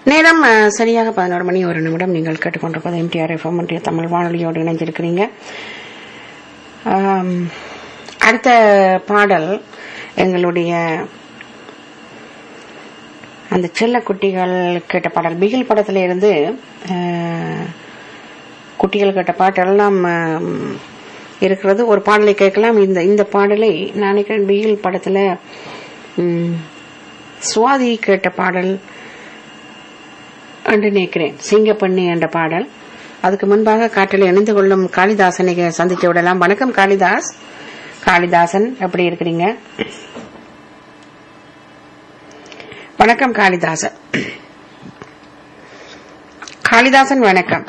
நேரம் அஹ், சரியாக பதினோரு மணி ஒரு நிமிடம் நீங்கள் கேட்டுக்கொண்டிருப்பது எம்டிஆர் எஃப்எம் ஒன்றிய தமிழ் வானொலியோடு இணைஞ்சிருக்கிறீங்க ஆம், அடுத்த பாடல் எங்களுடைய அந்த செல்ல குட்டிகள் கேட்ட பாடல் பிகில் படத்துல இருந்து அஹ், குட்டிகள் கேட்ட பாட்டெல்லாம் ஆம், இருக்கிறது ஒரு பாடலை கேட்கலாம் இந்த இந்த பாடலை நான் நினைக்கிறேன் பிகில் படத்துல ம், சுவாதி கேட்ட பாடல் என்று நினைக்கிறேன் சிங்கப்பண்ணி என்ற பாடல் அதுக்கு முன்பாக காற்றில் இணைந்து கொள்ளும் காளிதாசனை சந்திச்சு விடலாம் வணக்கம் காளிதாஸ் காளிதாசன் எப்படி இருக்கிறீங்க வணக்கம் காளிதாசன் காளிதாசன் வணக்கம்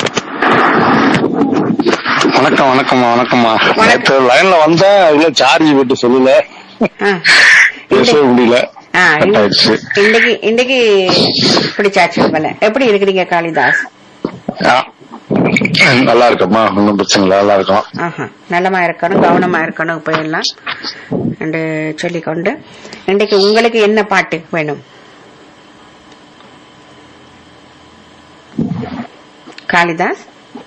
வணக்கம் வணக்கம்மா வணக்கம்மா வணக்கம். நேற்று லைன்ல வந்தேன் அதுல சார்ஜ் விட்டு சொல்லல ஆ. பேசவே முடியல ஆ, கட் இந்த- ஆயிடுச்சு இன்னைக்கு இன்னைக்கு பிடிச்சாச்சு போல எப்படி இருக்கிறீங்க காளிதாஸ் ஆ. நல்லா இருக்கம்மா ஒன்றும் பிரச்சனை இல்லை நல்லா இருக்கும் ஆஹா நல்லமா இருக்கணும் கவனமா இருக்கணும் இப்ப எல்லாம் என்று சொல்லிக்கொண்டு இன்றைக்கு உங்களுக்கு என்ன பாட்டு வேணும் காளிதாஸ்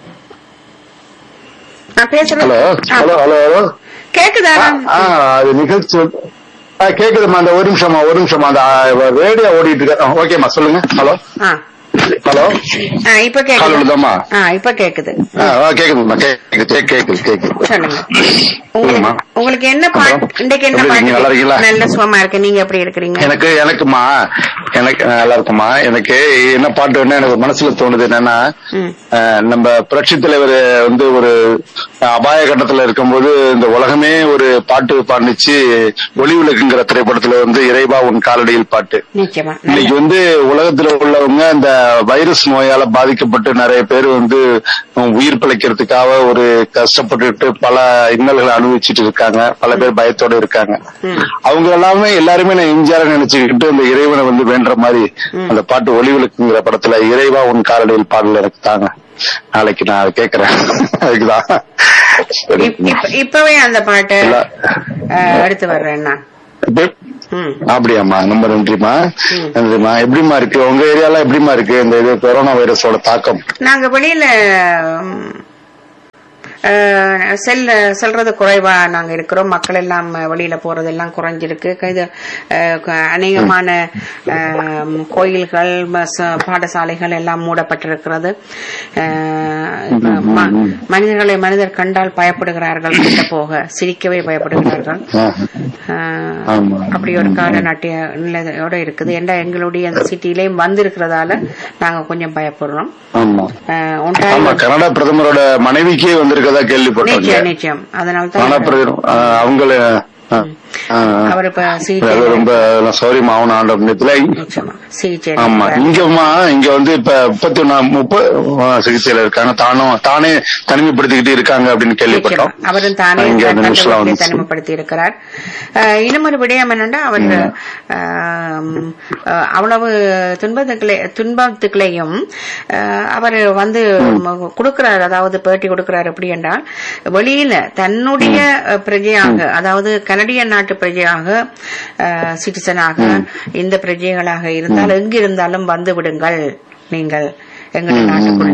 நான் பேசுறது ஹலோ ஆ, ஹலோ ஹலோ ஹலோ கேக்குதா ஆ, ஆ, அது நிகழ்ச்சி வந்து- ஆ, கேக்குதும்மா அந்த ஒரு நிமிஷமா ஒரு நிமிஷமா அந்த ரேடியோ ஓடிட்டு இருக்கு ஓகேம்மா சொல்லுங்க ஹலோ ஆ ஹலோ ஆ, இப்ப கால் கேக்குது விழுதாம்மா ஆ இப்ப கேக்குது ஆ, ஆ, கேக்குதும்மா கேக்குது கேக்குது கேக்குது சொல்லுங்க சொல்லுங்கம்மா. உங்களுக்கு உங்களுக்கு என்ன பாட்டு அப்புறம், இன்றைக்கு என்ன எப்படி இருக்கீங்க? நல்லா பாட்டு இருக்கீங்களா? நல்ல சுகமா இருக்கு நீங்க எப்படி இருக்கிறீங்க எனக்கு எனக்குமா எனக்கு அஹ், நல்லா இருக்குமா எனக்கு என்ன பாட்டு வேணும் எனக்கு மனசுல தோணுது என்னன்னா ம். அஹ், நம்ம புரட்சி தலைவர் வந்து ஒரு அபாய கட்டத்துல இருக்கும்போது இந்த உலகமே ஒரு பாட்டு பாடிச்சு ஒளி விளக்குங்கிற திரைப்படத்துல வந்து இறைவா உன் காலடியில் பாட்டு நிச்சயமா இன்னைக்கு வந்து உலகத்துல உள்ளவங்க இந்த வைரஸ் நோயால பாதிக்கப்பட்டு நிறைய பேர் வந்து உம், உயிர் பிழைக்கிறதுக்காக ஒரு கஷ்டப்பட்டுட்டு பல இன்னல்களை அனுபவிச்சுட்டு இருக்காங்க பல பேர் பயத்தோட இருக்காங்க ம். அவங்க எல்லாமே எல்லாருமே நான் எம்ஜிஆர் நினைச்சுக்கிட்டு அந்த இறைவனை வந்து வேண்ட மாதிரி அந்த பாட்டு ஒளி விளக்குங்கிற படத்துல இறைவா உன் காலடியில் பாடல் எனக்கு தாங்க நாளைக்கு நான் அதை கேட்கறேன் அதுக்குதான் சரி. இப்- இப்ப- இப்பவே அந்த பாட்டை இல்ல. அஹ், எடுத்து வர்றேன் நான் இப்ப- ம். அப்படியாம்மா ரொம்ப நன்றிம்மா ம். நன்றிம்மா எப்படிம்மா இருக்கு உங்க ஏரியால எப்படிம்மா இருக்கு இந்த இது கொரோனா வைரஸோட தாக்கம் நாங்க வெளியில ம், அஹ், செல்ல செல்றது குறைவா நாங்க இருக்கிறோம் மக்கள் எல்லாம் வெளியில போறதெல்லாம் குறைஞ்சிருக்கு இது அஹ், க- அநேகமான அஹ், கோயில்கள் ம- பாடசாலைகள் எல்லாம் மூடப்பட்டிருக்கிறது அஹ், இப்ப ம- மனிதர்களை மனிதர் கண்டால் பயப்படுகிறார்கள் கிட்ட போக சிரிக்கவே பயப்படுகிறார்கள் ஆஹ். ஆஹ் ஆமா. அப்படி ஒரு கால நாட்டிய நிலையோட இருக்குது ஏன்னா எங்களுடைய அந்த சிட்டிலையும் வந்திருக்கிறதால நாங்க கொஞ்சம் பயப்படுறோம் ஆமா ஆஹ் ஆமா ஒன்றாக கனடா பிரதமரோட மனைவிக்கே வந்திருக்கதா கேள்விப்பட்டோம் நிச்சயம் நிச்சயம் அதனால கனடா தான் பிரதமர் ஆஹ், அவங்கள ஆஹ், ஆஹ். அவர் இப்ப அது சிகிச்சை ரொம்ப சௌரி மாவன ஆண்ட புண்ணியத்துல நிச்சயமா சிகிச்சை ஆமா எடுக்கிறார். இங்கம்மா இங்க வந்து இப்ப முப்பத்தி ஒன்னா முப்பது சிகிச்சையில இருக்காங்க தானும் தானே தனிமைப்படுத்திக்கிட்டு இருக்காங்க அப்படின்னு கேள்விப்பட்டோம் நிச்சயமா. அவரும் தானே இங்க அந்த தன் நியூஸ்லாம் தன்னை வந்துச்சு தனிமைப்படுத்தி இருக்கிறார் ஆஹ் இன்னும் ஒரு விடயம் என்னன்னா அவர் ஆம், ஆஹ் அவ்வளவு துன்பத்துக்களை துன்பத்துக்களையும் ஆஹ் அவர் வந்து கொடுக்கிறார் அதாவது பேட்டி கொடுக்கிறார் எப்படி என்றால் வெளியில தன்னுடைய அஹ், பிரஜையாக அதாவது கனடிய நாட்டு பிரஜையாக சிட்டிசனாக இந்த பிரஜைகளாக இருந்தால் எங்கு இருந்தாலும் வந்து விடுங்கள் நீங்கள் எங்கள் நாட்டுக்குள்ள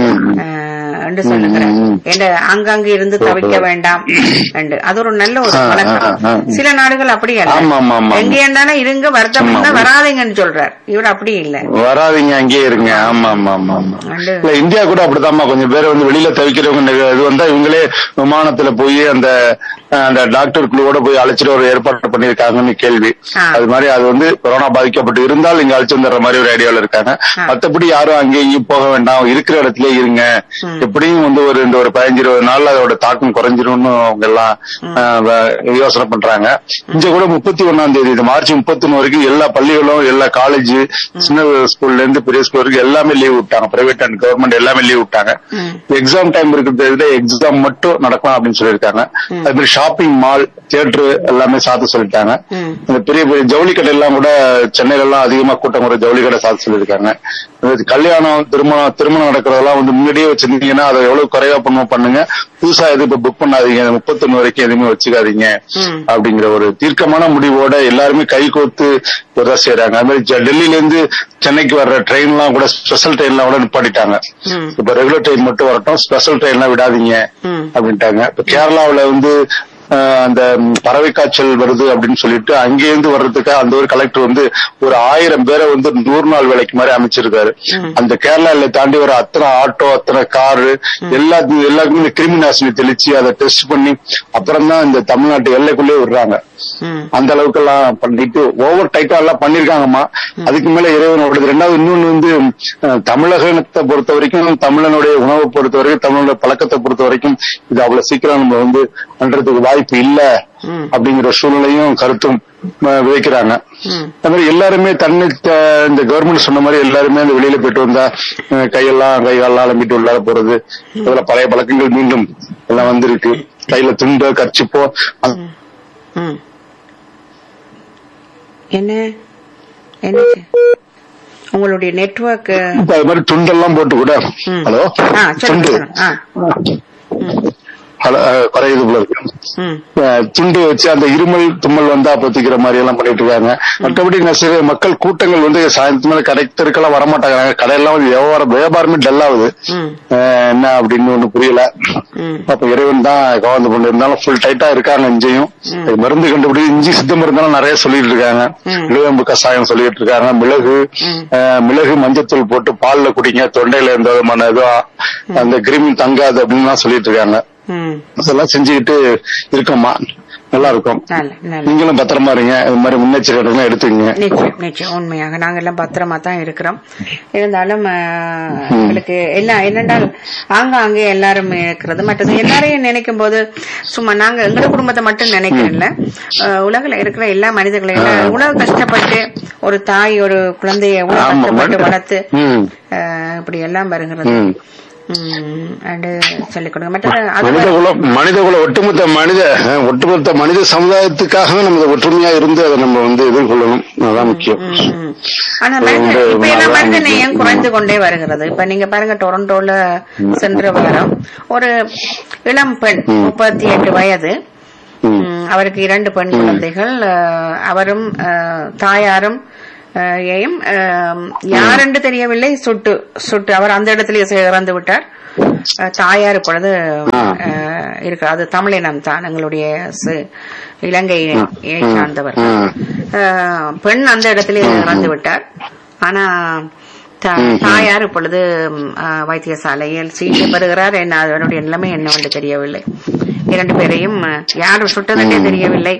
ஆஹ், என்று சொல்லுகிறார் என்ற அங்கங்கு இருந்து தவிக்க வேண்டாம் என்று அது ஒரு நல்ல ஒரு ஆ, ஆ, ஆ. பழக்கம் சில நாடுகள் அப்படி அல்ல ஆமா, ஆமா, ஆமா. எங்க இருந்தாலும் இருங்க வருத்தம் இருந்தா வராதீங்கன்னு சொல்றார் இவர் அப்படி இல்ல வராதீங்க அங்கேயே இருங்க ஆமா ஆமா ஆமா ஆமா அண்டு இல்ல இந்தியா கூட அப்படித்தாம்மா கொஞ்சம் பேர் வந்து வெளியில தவிக்கிறவங்க இந்த இது வந்தா இவங்களே விமானத்துல போய் அந்த அஹ், அந்த டாக்டர் குழுவோட போய் அழைச்சிட்டு ஒரு ஏற்பாடு பண்ணிருக்காங்கன்னு கேள்வி ஆ. அது மாதிரி அது வந்து கொரோனா பாதிக்கப்பட்டு இருந்தால் இங்க அழைச்சு வந்துடுற மாதிரி ஒரு ஐடியால இருக்காங்க ஆ. மத்தபடி யாரும் அங்கேயும் இங்கேயும் போக வேண்டாம் இருக்கிற இடத்துல இருங்க ம். எப்படியும் வந்து ஒரு இந்த ஒரு பதினஞ்சு இருபது நாள்ல அதோட தாக்கம் குறைஞ்சிரும்னு அவங்க எல்லாம் அஹ், வ- யோசனை பண்றாங்க இங்க கூட முப்பத்தி ஒண்ணாம் தேதி இது மார்ச் முப்பத்தி ஒண்ணு வரைக்கும் எல்லா பள்ளிகளும் எல்லா காலேஜ் சின்ன ஸ்கூல்ல இருந்து பெரிய ஸ்கூல் வரைக்கும் எல்லாமே லீவ் விட்டாங்க பிரைவேட் அண்ட் கவர்மெண்ட் எல்லாமே லீவ் விட்டாங்க ம். எக்ஸாம் டைம் இருக்கிறத எக்ஸாம் மட்டும் நடக்கலாம் அப்படின்னு சொல்லியிருக்காங்க அது மாதிரி ஷாப்பிங் மால் தியேட்டர் எல்லாமே சாத்த சொல்லிட்டாங்க ம். இந்த பெரிய பெரிய ஜவுளி கடை எல்லாம் கூட சென்னையில எல்லாம் அதிகமா கூட்டம் வர ஜவுளி கடை சாத்த சொல்லியிருக்காங்க அதாவது கல்யாணம் திருமணம் திருமணம் நடக்கிறதெல்லாம் வந்து முன்னாடியே வச்சிருந்தீங்கன்னா அப்படின்னா அதை எவ்வளவு குறைவா பண்ணுவோம் பண்ணுங்க புதுசா எதுவும் இப்ப புக் பண்ணாதீங்க முப்பத்தொன்னு வரைக்கும் எதுவுமே வச்சுக்காதீங்க ம். அப்படிங்கிற ஒரு தீர்க்கமான முடிவோட எல்லாருமே கை கோர்த்து ஒரு செய்யறாங்க அது மாதிரி ஜ- டெல்லியில இருந்து சென்னைக்கு வர்ற ட்ரெயின் எல்லாம் கூட ஸ்பெஷல் ட்ரெயின் எல்லாம் கூட நிப்பாட்டிட்டாங்க ம். இப்ப ரெகுலர் ட்ரெயின் மட்டும் வரட்டும் ஸ்பெஷல் ட்ரெயின் எல்லாம் விடாதீங்க ம். அப்படின்ட்டாங்க இப்ப கேரளாவுல வந்து அஹ், அந்த ம், பறவை காய்ச்சல் வருது அப்படின்னு சொல்லிட்டு அங்கேருந்து வர்றதுக்கு அந்த ஒரு கலெக்டர் வந்து ஒரு ஆயிரம் பேரை வந்து நூறு நாள் வேலைக்கு மாதிரி அமைச்சிருக்காரு ம். அந்த கேரளால தாண்டி வர அத்தனை ஆட்டோ அத்தனை காரு எல்லாத்தையும் எல்லாருக்குமே இந்த கிருமி நாசினி தெளிச்சு அதை டெஸ்ட் பண்ணி அப்புறம் தான் இந்த தமிழ்நாட்டு எல்லைக்குள்ளே விடுறாங்க ம். அந்த அளவுக்கு எல்லாம் பண்ணிட்டு ஓவர் டைட்டா எல்லாம் பண்ணிருக்காங்கம்மா அதுக்கு மேல இறைவனோட ரெண்டாவது இன்னொன்னு வந்து அஹ், தமிழகத்தை பொறுத்த வரைக்கும் தமிழனுடைய உணவை பொறுத்த வரைக்கும் தமிழனுடைய பழக்கத்தை பொறுத்த வரைக்கும் இது அவ்வளவு சீக்கிரம் நம்ம வந்து பண்றதுக்கு வாய்ப்பு இல்ல ம். அப்படிங்கிற சூழ்நிலையும் கருத்தும் அஹ், விதைக்கிறாங்க ம். அது மாதிரி எல்லாருமே தன்னை த- இந்த கவர்மெண்ட் சொன்ன மாதிரி எல்லாருமே அந்த வெளியில போயிட்டு வந்தா அஹ், கையெல்லாம் கை காலெல்லாம் அலம்பிட்டு உள்ளார போறது அதுல பழைய பழக்கங்கள் மீண்டும் எல்லாம் வந்திருக்கு கையில துண்டோ கர்ச்சிப்போ அந்த ம். என்ன என்னாச்சு உங்களுடைய நெட்வொர்க் இப்ப அது மாதிரி துண்டெல்லாம் போட்டு கூட ம். ஹலோ ஆ சொல்லுங்க துண்டு சொல்லுங்க. ஆ ஹலோ அஹ், குறையுது போல இருக்கு ம் அஹ், துண்டு வச்சு அந்த இருமல் தும்மல் வந்தா பத்திக்கிற மாதிரி எல்லாம் பண்ணிட்டு இருக்காங்க மற்றபடி நான் சில மக்கள் கூட்டங்கள் வந்து சாயந்தரம் மேல கடை தெருக்கெல்லாம் வரமாட்டாங்க கடையெல்லாம் வந்து வியாபாரம் வியாபாரமே டல் ஆகுது ம் அஹ், என்ன அப்படின்னு ஒண்ணு புரியல ம் அப்ப இறைவன் தான் கவர்ந்து கொண்டு இருந்தாலும் ஃபுல் டைட்டா இருக்காங்க இங்கேயும் அது மருந்து கண்டுபிடி இஞ்சி சித்த மருந்தெல்லாம் நிறைய சொல்லிட்டு இருக்காங்க ம். இழுவம்பு கஷாயம் சொல்லிட்டு இருக்காங்க மிளகு ம். அஹ், மிளகு மஞ்சத்தூள் போட்டு பால்ல குடிங்க தொண்டையில எந்த விதமான இதுவும் அந்த கிருமி தங்காது அப்படின்னு சொல்லிட்டு இருக்காங்க ம் அதெல்லாம் செஞ்சுக்கிட்டு இருக்கோம்மா நல்லா இருக்கும் நல்ல நல்ல நீங்களும் பத்திரமா இருங்க இது மாதிரி முன்னெச்சரிக்கை எடுத்துக்கங்க நிச்சயம் நிச்சயம் உண்மையாக நாங்க எல்லாம் பத்திரமா தான் இருக்கிறோம் இருந்தாலும் ஆஹ், எங்களுக்கு எல்லாம் என்னென்றால் ஆங்காங்கே எல்லாரும் இருக்கிறது மற்றது எல்லாரையும் நினைக்கும் போது சும்மா நாங்க எங்க குடும்பத்தை மட்டும் நினைக்கிறோம்ல ஆஹ், உலகில இருக்கிற எல்லா மனிதர்களையும் எல்லாம் இவ்வளவு கஷ்டப்பட்டு ஒரு தாய் ஒரு குழந்தைய எவ்வளவு ஆமா, கஷ்டப்பட்டு மனித- வளர்த்து ம். ஆஹ், இப்படி எல்லாம் வருகிறது ம். ம், and சொல்லிக் கொடுங்க மற்றது அது மனித குலம் மனித குலம் ஒட்டுமொத்த மனித அஹ், ஒட்டுமொத்த மனித சமுதாயத்துக்காக நம்ம ஒற்றுமையா இருந்து அதை நம்ம வந்து எதிர்கொள்ளணும் அதான் முக்கியம் ம், ம். ஆனா அது மனித வந்து இப்ப எல்லாம் அதான் மனித நேயம் குறைந்து கொண்டே வருகிறது இப்ப நீங்க பாருங்க டொரண்டோல சென்ற வாரம் ஒரு இளம் பெண் முப்பத்தி எட்டு வயது ம். ம், அவருக்கு இரண்டு பெண் குழந்தைகள் அஹ், அவரும் அஹ், தாயாரும் அஹ், ஏயும் அஹ், யாரென்று தெரியவில்லை சுட்டு சுட்டு அவர் அந்த இடத்திலேயே செ- இறந்து விட்டார் அஹ், தாயார் இப்பொழுது அஹ், இருக்கிறார் அது தமிழினம் தான் எங்களுடைய சி- இலங்கையை சார்ந்தவர் ம். அஹ், பெண் அந்த இடத்திலே இறந்து விட்டார் ஆனா த- தாயார் இப்பொழுது ம், அஹ், வைத்தியசாலையில் சிகிச்சை பெறுகிறார் என்ன அதனுடைய நிலைமை என்னவென்று தெரியவில்லை இரண்டு பேரையும் அஹ், யார் சுட்டதென்றே தெரியவில்லை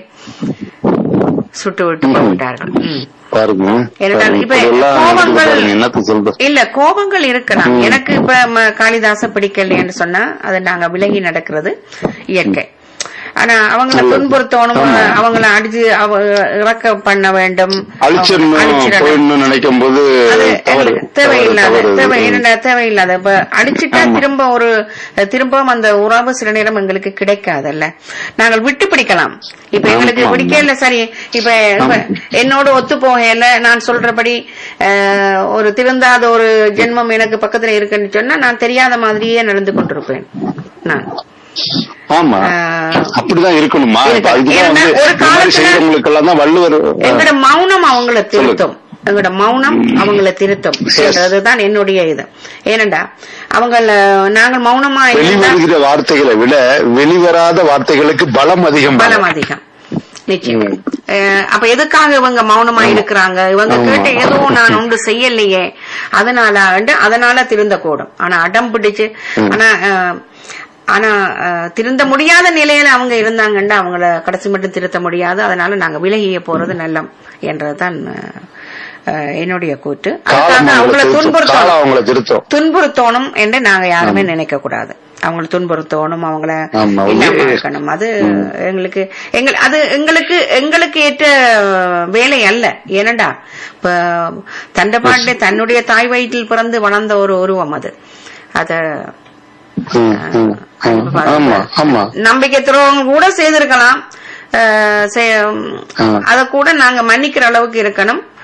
சுட்டு விட்டு போய்விட்டார்கள் ம். பாருங்க என்னடா, பாருங்க, இப்ப இப்படியெல்லாம் கோபங்கள் பாருங்க, என்னத்த சொல்றது இல்ல கோபங்கள் இருக்கலாம் எனக்கு இப்ப ம- காளிதாச பிடிக்கலைன்னு சொன்னா அது நாங்க விலகி நடக்கிறது இயற்கை ஆனா அவங்கள துன்புறுத்தணும் அவங்கள அடிச்சு அவ இறக்க பண்ண வேண்டும் அழிச்சிடணும் அழிச்சிடணும். போயிடணும் நினைக்கும் போது அது தவறு எங்களுக்கு தேவையில்லாத தவறு, தேவை தவறு. என்னடா தேவையில்லாத இப்ப அடிச்சுட்டா திரும்ப ஒரு திரும்பவும் அந்த உறவு சில நேரம் எங்களுக்கு கிடைக்காதல்ல நாங்கள் விட்டு பிடிக்கலாம் இப்ப எங்களுக்கு ஆமா. பிடிக்கல சரி இப்ப இப்ப என்னோட ஒத்து போகல நான் சொல்றபடி அஹ், ஒரு திருந்தாத ஒரு ஜென்மம் எனக்கு பக்கத்துல இருக்குன்னு சொன்னா நான் தெரியாத மாதிரியே நடந்து கொண்டிருப்பேன் நான் ஆமா ஆஹ், அப்படிதான் இருக்கணுமா இப்ப அதுதான் ஏன்னா, வந்து ஒரு இந்த மாதிரி காலத்துல- செய்யறவங்களுக்கு எல்லாம் தான் வள்ளுவர் எங்களோட மௌனம் அவங்கள திருத்தும் எங்களோட மௌனம் அவங்கள திருத்தும் என்றதுதான் என்னுடைய இது ஏனண்டா அவங்கள நாங்கள் மௌனமா இருந்தா வெளிவருகிற வார்த்தைகளை விட வெளிவராத வார்த்தைகளுக்கு பலம் அதிகம் பலம் அதிகம் நிச்சயம் அஹ் அப்ப எதுக்காக இவங்க மௌனமா இருக்கிறாங்க இவங்க கேட்ட எதுவும் நான் ஒன்று செய்யலையே அதனால வந்து அதனால திருந்த கூடும் ஆனா அடம் பிடிச்சு ஆனா அஹ், ஆனா அஹ், திருந்த முடியாத நிலையில அவங்க இருந்தாங்கன்னா அவங்கள கடைசி மட்டும் திருத்த முடியாது அதனால நாங்க விலகிய போறது நல்லம் என்றதுதான் அஹ், அஹ், என்னுடைய கூற்று காலம் அதுக்காக அவங்கள அவங்களை திருத்தும். காலம் துன்புறுத்தணும் அவங்களை திருத்தும் துன்புறுத்தணும் என்று நாங்க யாருமே நினைக்க கூடாது அவங்கள துன்புறுத்தணும் அவங்கள ஆமா, இல்லாம உண்மையே. இருக்கணும் அது எங்களுக்கு எங்கள் அது எங்களுக்கு எங்களுக்கு ஏற்ற வேலை அல்ல ஏனண்டா இப்ப தண்டபாண்டே தன்னுடைய தாய் வயிற்றில் பிறந்து வளர்ந்த ஒரு உருவம் அது அத ம், ம், ம். ஆமா ஆமா நம்பிக்கை துரோகம் கூட செய்திருக்கலாம் அஹ், செய்- ஆ. அத கூட நாங்க மன்னிக்கிற அளவுக்கு இருக்கணும்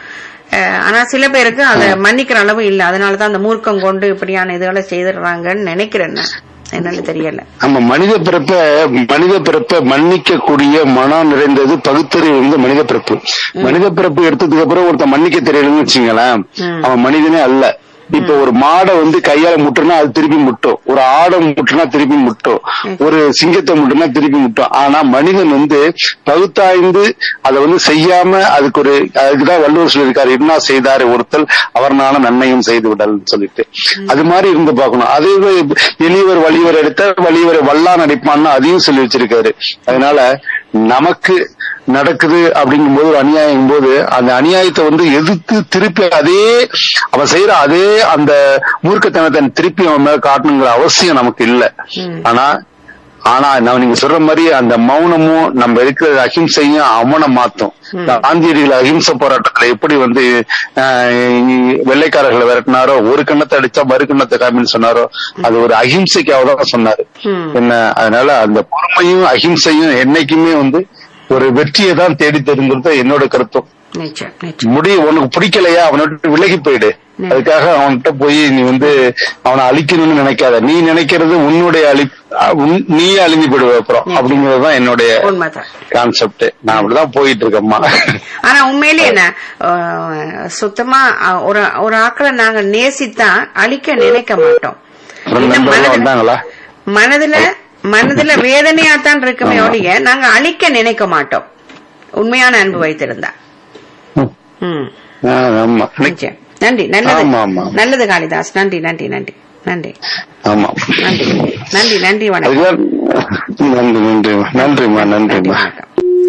அஹ், ஆனா சில பேருக்கு அதை மன்னிக்கிற அளவு இல்ல அதனாலதான் அந்த மூர்க்கம் கொண்டு இப்படியான இதுகளை செய்திடுறாங்கன்னு நினைக்கிறேன் நான். என்னன்னு தெரியல நம்ம மனித பிறப்ப மனித பிறப்ப மன்னிக்க கூடிய மனம் நிறைந்தது பகுத்தறிவு வந்து மனித பிறப்பு மனித பிறப்பு எடுத்ததுக்கு அப்புறம் ஒருத்தன் மன்னிக்க தெரியலன்னு வச்சுங்களேன் ம். அவன் மனிதனே அல்ல இப்ப ஒரு மாடை வந்து கையால முட்டுனா அது திருப்பி முட்டும் ஒரு ஆடை முட்டுனா திருப்பி முட்டும் ஒரு சிங்கத்தை முட்டுனா திருப்பி முட்டும் ஆனா மனிதன் வந்து பகுத்தாய்ந்து அதை வந்து செய்யாம அதுக்கு ஒரு அதுக்குதான் வள்ளுவர் சொல்லியிருக்காரு என்ன செய்தாரு ஒருத்தல் அவர்னால நன்மையும் செய்து விடல்னு சொல்லிட்டு அது மாதிரி இருந்து பார்க்கணும் அதே மாதிரி எளியவர் வலியவர் எடுத்த வலியவரை வல்லா நடிப்பான்னு அதையும் சொல்லி வச்சிருக்காரு அதனால நமக்கு நடக்குது அப்படிங்கும் போது ஒரு அநியாயம் போது அந்த அநியாயத்தை வந்து எதிர்த்து திருப்பி அதே அவன் செய்யற அதே அந்த மூர்க்கத்தனத்தை திருப்பி அவன் மேல காட்டணுங்கிற அவசியம் நமக்கு இல்ல ஆனா ஆனா நான் நீங்க சொல்ற மாதிரி அந்த மௌனமும் நம்ம இருக்கிற அஹிம்சையும் அவனை மாத்தும் காந்தியடிகள் அஹிம்சை போராட்டத்துல எப்படி வந்து ஆஹ், வெள்ளைக்காரர்களை விரட்டினாரோ ஒரு கண்ணத்தை அடிச்சா மறு கண்ணத்தை காமின்னு சொன்னாரோ அது ஒரு அஹிம்சைக்காக தான் சொன்னாரு ம். என்ன அதனால அந்த பொறுமையும் அஹிம்சையும் என்னைக்குமே வந்து ஒரு வெற்றியை தான் தேடி தருங்கிறது என்னோட கருத்தும் நிச்சயம் நிச்சயம் முடி உனக்கு பிடிக்கலையா அவனை விட்டு விலகி போயிடு அதுக்காக அவன்கிட்ட போய் நீ வந்து அவனை அழிக்கணும்னு நினைக்காத நீ நினைக்கிறது உன்னுடைய அழி அஹ் உன்- நீயே அழிஞ்சு போயிடுவ அப்புறம் அப்படிங்கறதுதான் என்னுடைய உண்மைதான் கான்செப்ட் நான் அப்படிதான் போயிட்டு இருக்கேம்மா ஆனா உண்மையிலே என்ன அஹ், சுத்தமா அஹ், ஒரு ஒரு ஆக்களை நாங்க நேசித்தா அழிக்க நினைக்க மாட்டோம் அப்புறம் இந்த நண்பர்கள்லாம் மனதுல வந்தாங்களா மனதுல மனதுல வேதனையாத்தான் இருக்குமே ஒழிய நாங்க அழிக்க நினைக்க மாட்டோம் உண்மையான அன்பு வைத்திருந்தா ம். ம் ஆஹ் ஆமா நிச்சயம் நன்றி நல்லது ஆமா, ஆமா. நல்லது காளிதாஸ் நன்றி நன்றி நன்றி நன்றி ஆமா நன்றி நன்றி நன்றி வணக்கம் அதுதான் நன்றி நன்றிம்மா நன்றிம்மா நன்றிம்மா வணக்கம்.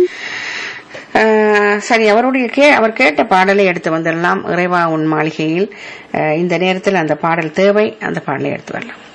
அஹ், சரி அவருடைய கே அவர் கேட்ட பாடலை எடுத்து வந்துடலாம் இறைவா உன் மாளிகையில் அஹ், இந்த நேரத்தில் அந்த பாடல் தேவை அந்த பாடலை எடுத்து வரலாம்